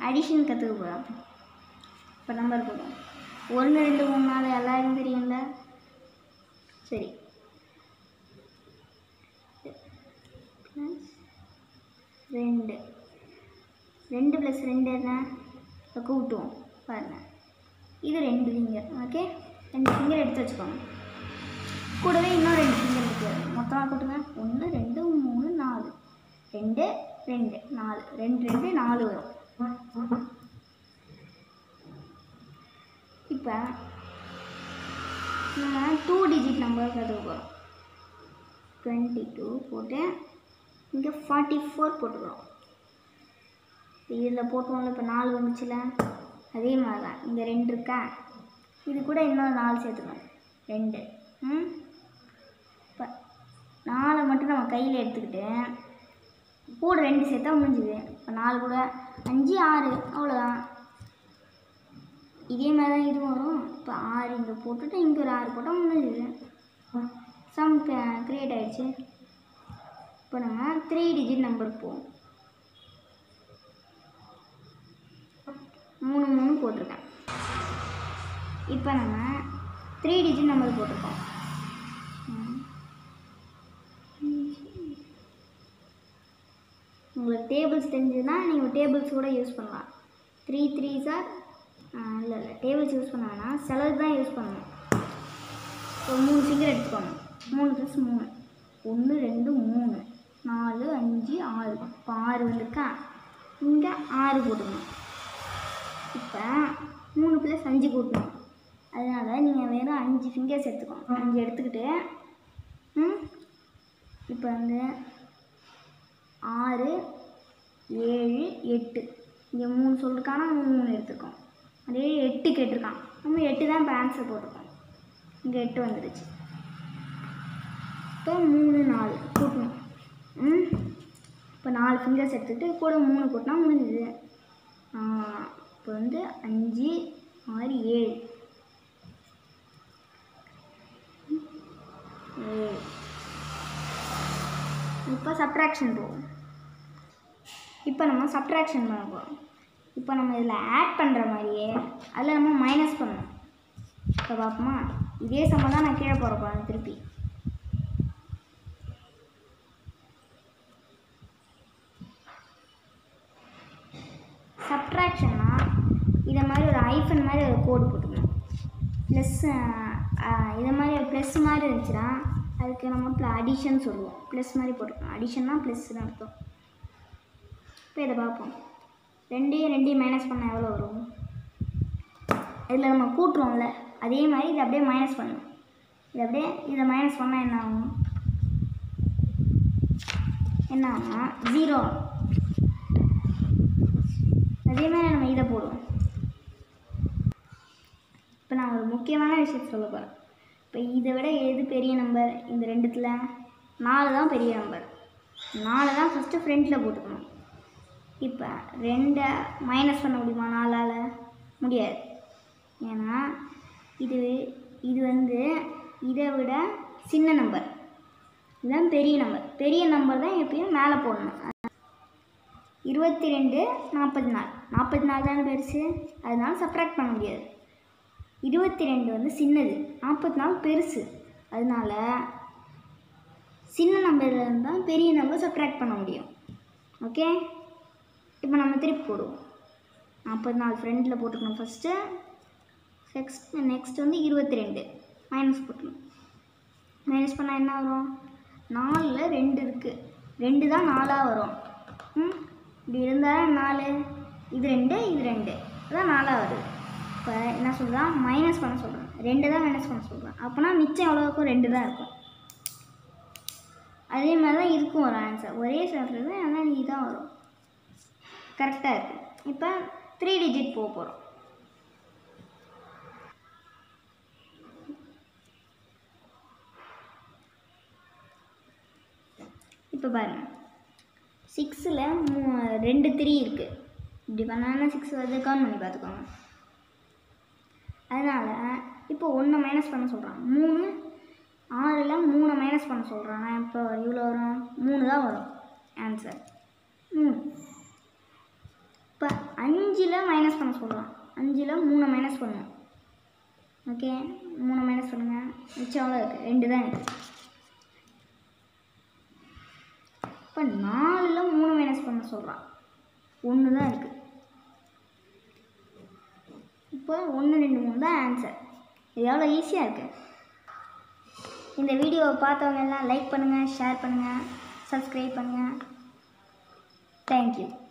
Addition கற்றுக்க போகிறோம் இப்போ நம்பர் போடுவோம் ஒன்று ரெண்டு மூணு நாலு எல்லாருக்கும் தெரியும்ல சரி ப்ளஸ் ரெண்டு ரெண்டு ப்ளஸ் ரெண்டு என்ன இப்போ கூட்டுவோம் பாருங்க இது ரெண்டு ஃபிங்கர் ஓகே ரெண்டு ஃபிங்கர் எடுத்து வச்சுக்கோங்க கூடவே இன்னும் ரெண்டு ஃபிங்கர் இருக்கு மொத்தமாக கூட்டுங்க ஒன்று ரெண்டு மூணு நாலு ரெண்டு ரெண்டு நாலு ரெண்டு ரெண்டு நாலு வரும் இப்போ நம்ம டூ டிஜிட் நம்பர் கற்றுக்க போகிறோம் டுவெண்ட்டி டூ போட்டு இங்கே ஃபார்ட்டி ஃபோர் போட்டுக்கிறோம் இதில் போட்டோம்ல இப்போ நாலு வந்துச்சுல அதே மாதிரி தான் இங்கே ரெண்டு இருக்கா இது கூட இன்னொரு நாலு சேர்த்துக்கணும் ரெண்டு ம் இப்போ நாலை மட்டும் நம்ம கையில் எடுத்துக்கிட்டு கூட ரெண்டு சேர்த்தா முடிஞ்சுது இப்போ நாலு கூட அஞ்சு ஆறு அவ்வளோதான் இதே மாதிரி தான் இதுவும் வரும் இப்போ ஆறு இங்கே போட்டுட்டு இங்கே ஒரு ஆறு போட்டால் முடிஞ்சுது சம் க்ரியேட் ஆயிடுச்சு இப்போ நம்ம த்ரீ டிஜிட் நம்பர் போவோம் மூணு மூணு போட்டிருக்கேன் இப்போ நம்ம த்ரீ டிஜிட் நம்பர் போட்டிருக்கோம் ம். உங்களுக்கு டேபிள்ஸ் தெரிஞ்சதுன்னா நீங்கள் டேபிள்ஸ் கூட யூஸ் பண்ணலாம் த்ரீ த்ரீ சார் இல்லை இல்லை டேபிள்ஸ் யூஸ் பண்ண வேணாம் சிலது தான் யூஸ் பண்ணணும் ஒரு மூணு ஃபிங்கர் எடுத்துக்கோங்க மூணு ப்ளஸ் மூணு ஒன்று ரெண்டு மூணு நாலு அஞ்சு ஆறு இப்போ ஆறு வந்திருக்கா இங்கே ஆறு போட்டுக்கணும் இப்போ மூணு ப்ளஸ் அஞ்சு கூட்டணும் அதனால் நீங்கள் வெறும் அஞ்சு ஃபிங்கர்ஸ் எடுத்துக்கோங்க அஞ்சு எடுத்துக்கிட்டு ம் இப்போ வந்து ஆறு ஏழு எட்டு இங்கே மூணு சொல்லிருக்கானா மூணு எடுத்துருக்கோம் அதே எட்டு கேட்டிருக்கான் நம்ம எட்டு தான் இப்போ ஆன்சர் போட்டிருக்கோம் இங்கே எட்டு வந்துடுச்சு இப்போ மூணு நாலு கூட்டணும் ம் இப்போ நாலு ஃபிங்கர்ஸ் எடுத்துக்கிட்டு கூட மூணு கூட்டினா முடிஞ்சுது இப்போ வந்து அஞ்சு ஆறு ஏழு ஏழு இப்போ சப்ட்ராக்ஷன் போகும் இப்போ நம்ம சப்ட்ராக்ஷன் பண்ண போகிறோம் இப்போ நம்ம இதில் ஆட் பண்ணுற மாதிரியே அதில் நம்ம மைனஸ் பண்ணணும் இப்போ பார்ப்போமா இதே சம்ம தான் நான் கீழே போட போகிறேன் திருப்பி சப்ட்ராக்ஷன்னா இதை மாதிரி ஒரு ஐஃபன் மாதிரி ஒரு கோடு போட்டுக்கணும் ப்ளஸ் இதை மாதிரி ஒரு ப்ளஸ் மாதிரி இருந்துச்சுன்னா அதுக்கு நம்ம ப்ள அடிஷன் சொல்லுவோம் ப்ளஸ் மாதிரி போட்டுக்கணும் அடிஷன்னா ப்ளஸ்ன்னு அர்த்தம் இப்போ இதை பார்ப்போம் ரெண்டையும் ரெண்டையும் மைனஸ் பண்ணால் எவ்வளோ வரும் இதில் நம்ம கூட்டுறோம்ல அதே மாதிரி இதை அப்படியே மைனஸ் பண்ணணும் இதை அப்படியே இதை மைனஸ் பண்ணால் என்ன ஆகும் என்ன ஆகும்னா ஜீரோ அதே மாதிரி நம்ம இதை போடுவோம் இப்போ நான் ஒரு முக்கியமான விஷயத்த சொல்ல போகிறேன் இப்போ இதை விட எது பெரிய நம்பர் இந்த ரெண்டுத்தில் நாலு தான் பெரிய நம்பர் நாலு தான் ஃபஸ்ட்டு ஃப்ரண்ட்டில் போட்டுக்கணும் இப்போ ரெண்டை மைனஸ் பண்ண முடியுமா நாலால் முடியாது ஏன்னா இது இது வந்து இதை விட சின்ன நம்பர் இதுதான் பெரிய நம்பர் பெரிய நம்பர் தான் எப்பயும் மேலே போடணும் இருபத்தி ரெண்டு நாற்பத்தி நாலு நாற்பத்தி நாலு தானே பெருசு அதனால சப்ராக்ட் பண்ண முடியாது இருபத்தி ரெண்டு வந்து சின்னது நாற்பத்தி நாலு பெருசு அதனால சின்ன நம்பர்லேருந்து தான் பெரிய நம்பர் சப்ராக்ட் பண்ண முடியும் ஓகே இப்போ நம்ம திருப்பி போடுவோம் நாற்பத்தி நாலு ஃப்ரெண்டில் போட்டுக்கணும் ஃபஸ்ட்டு நெக்ஸ்ட் நெக்ஸ்ட் வந்து இருபத்தி ரெண்டு மைனஸ் போட்டுக்கணும் மைனஸ் பண்ணால் என்ன வரும் நாலில் ரெண்டு இருக்குது ரெண்டு தான் நாலாக வரும் ம் இப்படி இருந்தால் நாலு இது ரெண்டு இது ரெண்டு அதான் நாலாக வருது இப்போ என்ன சொல்கிறான் மைனஸ் பண்ண சொல்கிறேன் ரெண்டு தான் மைனஸ் பண்ண சொல்கிறேன் அப்போனா மிச்சம் எவ்வளோ இருக்கும் ரெண்டு தான் இருக்கும் அதே மாதிரி தான் இருக்கும் ஒரு ஆன்சர் ஒரே சொல்கிறது ஆனால் நீ தான் வரும் கரெக்டாக இருக்குது இப்போ த்ரீ டிஜிட் போக போகிறோம் இப்போ பாருங்கள் சிக்ஸில் மூ ரெண்டு த்ரீ இருக்குது இப்படி பண்ணாலும் சிக்ஸ் வருது கவுண்ட் பண்ணி பார்த்துக்கோங்க அதனால் இப்போ ஒன்று மைனஸ் பண்ண சொல்கிறான் மூணு ஆறில் மூணை மைனஸ் பண்ண சொல்கிறான் நான் இப்போ இவ்வளோ வரும் மூணு தான் வரும் ஆன்சர் மூணு இப்போ அஞ்சு சொல்கிறான் அஞ்சில் மூணை மைனஸ் பண்ணணும் ஓகே மூணு மைனஸ் பண்ணுங்கள் மிச்சம் எவ்வளோ இருக்குது ரெண்டு தான் இருக்குது இப்போ நாலில் மூணு மைனஸ் பண்ண சொல்கிறான் ஒன்று தான் இருக்குது இப்போ ஒன்று ரெண்டு மூணு தான் ஆன்சர் இது எவ்வளோ ஈஸியாக இருக்குது இந்த வீடியோவை பார்த்தவங்க எல்லாம் லைக் பண்ணுங்கள் ஷேர் பண்ணுங்கள் சப்ஸ்கிரைப் பண்ணுங்கள் தேங்க்யூ